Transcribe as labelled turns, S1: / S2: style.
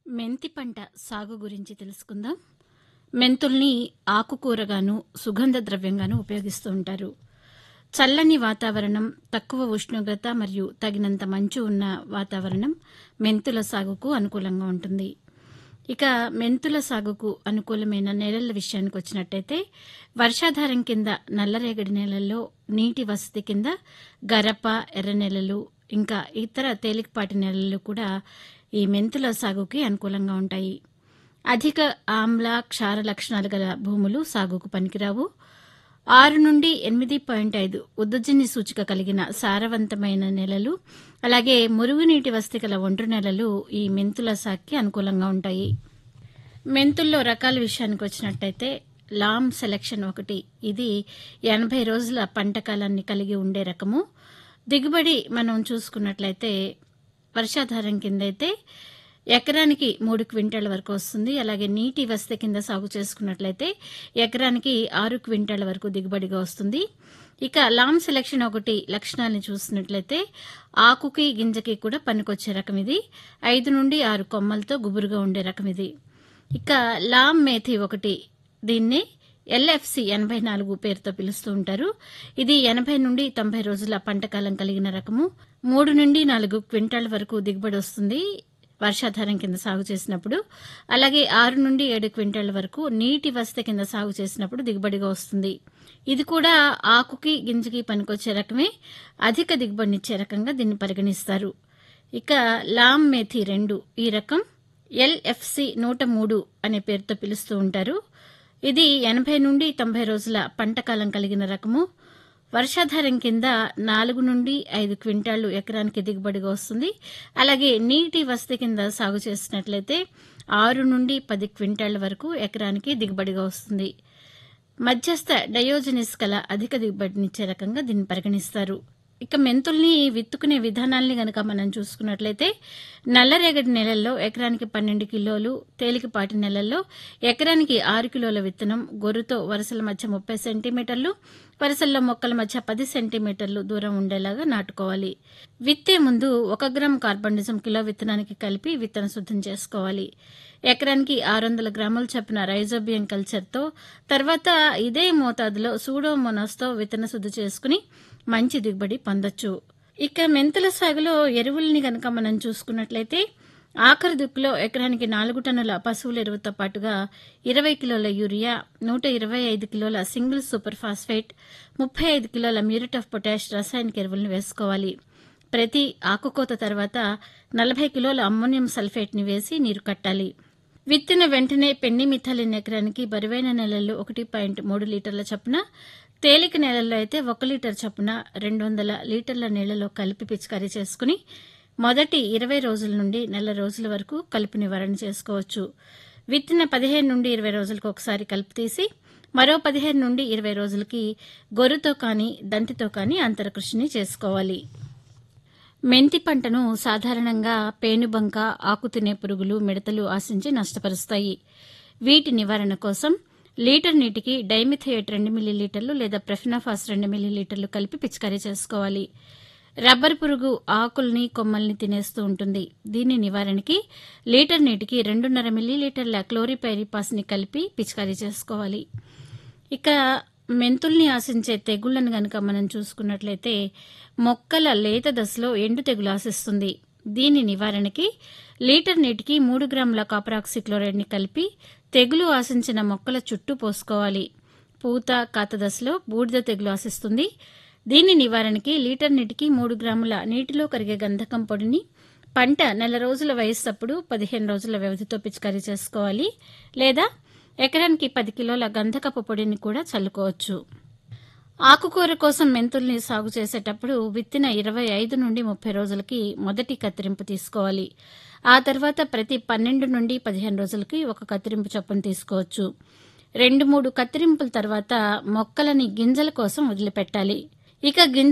S1: మెంతి పంట సాగు గురించి తెలుసుకుందాం మెంతుల్ని ఆకుకూరగాను సుగంధ ద్రవ్యంగాను ఉపయోగిస్తూ ఉంటారు చల్లని వాతావరణం తక్కువ ఉష్ణోగ్రత మరియు తగినంత మంచు ఉన్న వాతావరణం మెంతుల సాగుకు అనుకూలంగా ఉంటుంది ఇక మెంతుల సాగుకు అనుకూలమైన నేలల విషయానికి వచ్చినట్టయితే వర్షాధారం కింద నల్లరేగడి నేలల్లో నీటి వసతి కింద గరప ఎర్ర నేలలు ఇంకా ఇతర తేలికపాటి నేలలు కూడా ఈ మెంతుల సాగుకి అనుకూలంగా ఉంటాయి అధిక ఆమ్ల క్షార లక్షణాలు గల భూములు సాగుకు పనికిరావు ఆరు నుండి ఎనిమిది పాయింట్ ఐదు ఉద్దజని సూచిక కలిగిన సారవంతమైన నేలలు అలాగే మురుగునీటి వసతి గల ఒండ్రు నేలలు ఈ మెంతుల సాగుకి అనుకూలంగా ఉంటాయి మెంతుల్లో రకాల విషయానికి వచ్చినట్టయితే లామ్ సెలెక్షన్ ఒకటి ఇది ఎనభై రోజుల పంట కాలాన్ని కలిగి ఉండే రకము దిగుబడి మనం చూసుకున్నట్లయితే వర్షాధారం కింద అయితే ఎకరానికి మూడు క్వింటాల వరకు వస్తుంది అలాగే నీటి వసతి కింద సాగు చేసుకున్నట్లయితే ఎకరానికి ఆరు క్వింటాల వరకు దిగుబడిగా వస్తుంది ఇక లామ్ సెలెక్షన్ ఒకటి లక్షణాలను చూసినట్లయితే ఆకుకి గింజకి కూడా పనికొచ్చే రకం ఇది ఐదు నుండి ఆరు కొమ్మలతో గుబురుగా ఉండే రకం ఇది ఇక లామ్ మేథి ఒకటి దీన్ని ఎల్ఎఫ్సి ఎనభై నాలుగు పేరుతో పిలుస్తూ ఉంటారు ఇది ఎనభై నుండి తొంభై రోజుల పంటకాలం కలిగిన రకము మూడు నుండి నాలుగు క్వింటాల వరకు దిగుబడి వస్తుంది వర్షాధారం కింద సాగు చేసినప్పుడు అలాగే ఆరు నుండి ఏడు క్వింటాల వరకు నీటి వసతి కింద సాగు చేసినప్పుడు దిగుబడిగా వస్తుంది ఇది కూడా ఆకుకి గింజకి పనికొచ్చే రకమే అధిక దిగుబడినిచ్చే రకంగా దీన్ని పరిగణిస్తారు ఇక లామ్ మేథి రెండు ఈ రకం ఎల్ఎఫ్సి నూట మూడు అనే పేరుతో పిలుస్తూ ఉంటారు ఇది ఎనభై నుండి తొంభై రోజుల పంటకాలం కలిగిన రకము వర్షాధారం కింద నాలుగు నుండి ఐదు క్వింటాళ్లు ఎకరానికి దిగుబడిగా వస్తుంది అలాగే నీటి వసతి కింద సాగు చేసినట్లయితే ఆరు నుండి పది క్వింటాళ్ల వరకు ఎకరానికి దిగుబడిగా వస్తుంది మధ్యస్థ డయోజనిస్ కల అధిక దిగుబడినిచ్చే రకంగా దీన్ని పరిగణిస్తారు ఇక మెంతుల్ని విత్తుకునే విధానాల్ని గనక మనం చూసుకున్నట్లయితే నల్లరేగడి నెలల్లో ఎకరానికి పన్నెండు కిలోలు తేలికపాటి నెలల్లో ఎకరానికి ఆరు కిలోల విత్తనం గొర్రుతో వరుసల మధ్య ముప్పై సెంటీమీటర్లు వరుసల్లో మొక్కల మధ్య పది సెంటీమీటర్లు దూరం ఉండేలాగా నాటుకోవాలి విత్తే ముందు ఒక గ్రామ్ కార్బనిజం కిలో విత్తనానికి కలిపి విత్తన శుద్ధం చేసుకోవాలి ఎకరానికి ఆరు వందల గ్రాముల చొప్పున రైజోబియం కల్చర్తో తర్వాత ఇదే మోతాదులో సూడోమోనాస్తో విత్తన శుద్ధి చేసుకుని మంచి దిగుబడి పొందొచ్చు ఇక మెంతుల సాగులో ఎరువుల్ని గనక మనం చూసుకున్నట్లయితే ఆఖరి దుక్కులో ఎకరానికి నాలుగు టన్నుల పశువుల ఎరువుతో పాటుగా ఇరవై కిలోల యూరియా నూట ఇరవై ఐదు కిలోల సింగిల్ సూపర్ ఫాస్ఫేట్ ముప్పై ఐదు కిలోల మ్యూరిట్ ఆఫ్ పొటాష్ రసాయనిక ఎరువులను వేసుకోవాలి ప్రతి ఆకుకోత తర్వాత నలభై కిలోల అమ్మోనియం సల్ఫేట్ని వేసి నీరు కట్టాలి విత్తిన వెంటనే పెండి మిథాలిన్ ఎకరానికి బరువైన నెలల్లో ఒకటి పాయింట్ మూడు లీటర్ల చొప్పున తేలిక నెలల్లో అయితే ఒక లీటర్ చొప్పున రెండు వందల లీటర్ల నీళ్లలో కలిపి పిచికారీ చేసుకుని మొదటి ఇరవై రోజుల నుండి నెల రోజుల వరకు కలుపు నివారణ చేసుకోవచ్చు విత్తిన పదిహేను నుండి ఇరవై రోజులకు ఒకసారి కలుపు తీసి మరో పదిహేను నుండి ఇరవై రోజులకి గొర్రుతో కానీ దంతితో కానీ అంతర కృషిని చేసుకోవాలి మెంతి పంటను సాధారణంగా పేనుబంక ఆకు తినే పురుగులు మిడతలు ఆశించి నష్టపరుస్తాయి వీటి నివారణ కోసం లీటర్ నీటికి డైమిథయేట్ రెండు మిల్లీలీటర్లు లేదా ప్రెఫినాఫాస్ రెండు మిల్లీలీటర్లు కలిపి పిచికారీ చేసుకోవాలి రబ్బర్ పురుగు ఆకుల్ని కొమ్మల్ని తినేస్తూ ఉంటుంది దీని నివారణకి లీటర్ నీటికి రెండున్నర మిల్లీలీటర్ల క్లోరిపైరిపాస్ని కలిపి పిచికారీ చేసుకోవాలి ఇక మెంతుల్ని ఆశించే తెగుళ్లను గనక మనం చూసుకున్నట్లయితే మొక్కల లేత దశలో ఎండు తెగులు ఆశిస్తుంది దీని నివారణకి లీటర్ నీటికి మూడు గ్రాముల కాపరాక్సిక్లోరైడ్ని కలిపి తెగులు ఆశించిన మొక్కల చుట్టూ పోసుకోవాలి పూత కాత దశలో బూడిద తెగులు ఆశిస్తుంది దీని నివారణకి లీటర్ నీటికి మూడు గ్రాముల నీటిలో కరిగే గంధకం పొడిని పంట నెల రోజుల వయస్సప్పుడు పదిహేను రోజుల వ్యవధితో పిచికారీ చేసుకోవాలి లేదా ఎకరానికి పది కిలోల గంధకపు పొడిని కూడా చల్లుకోవచ్చు ఆకుకూర కోసం మెంతుల్ని సాగు చేసేటప్పుడు విత్తిన ఇరవై ఐదు నుండి ముప్పై రోజులకి మొదటి కత్తిరింపు తీసుకోవాలి ఆ తర్వాత ప్రతి పన్నెండు నుండి పదిహేను రోజులకి ఒక కత్తిరింపు చొప్పున తీసుకోవచ్చు రెండు మూడు కత్తిరింపుల తర్వాత మొక్కలని గింజల కోసం వదిలిపెట్టాలి ఇక గింజ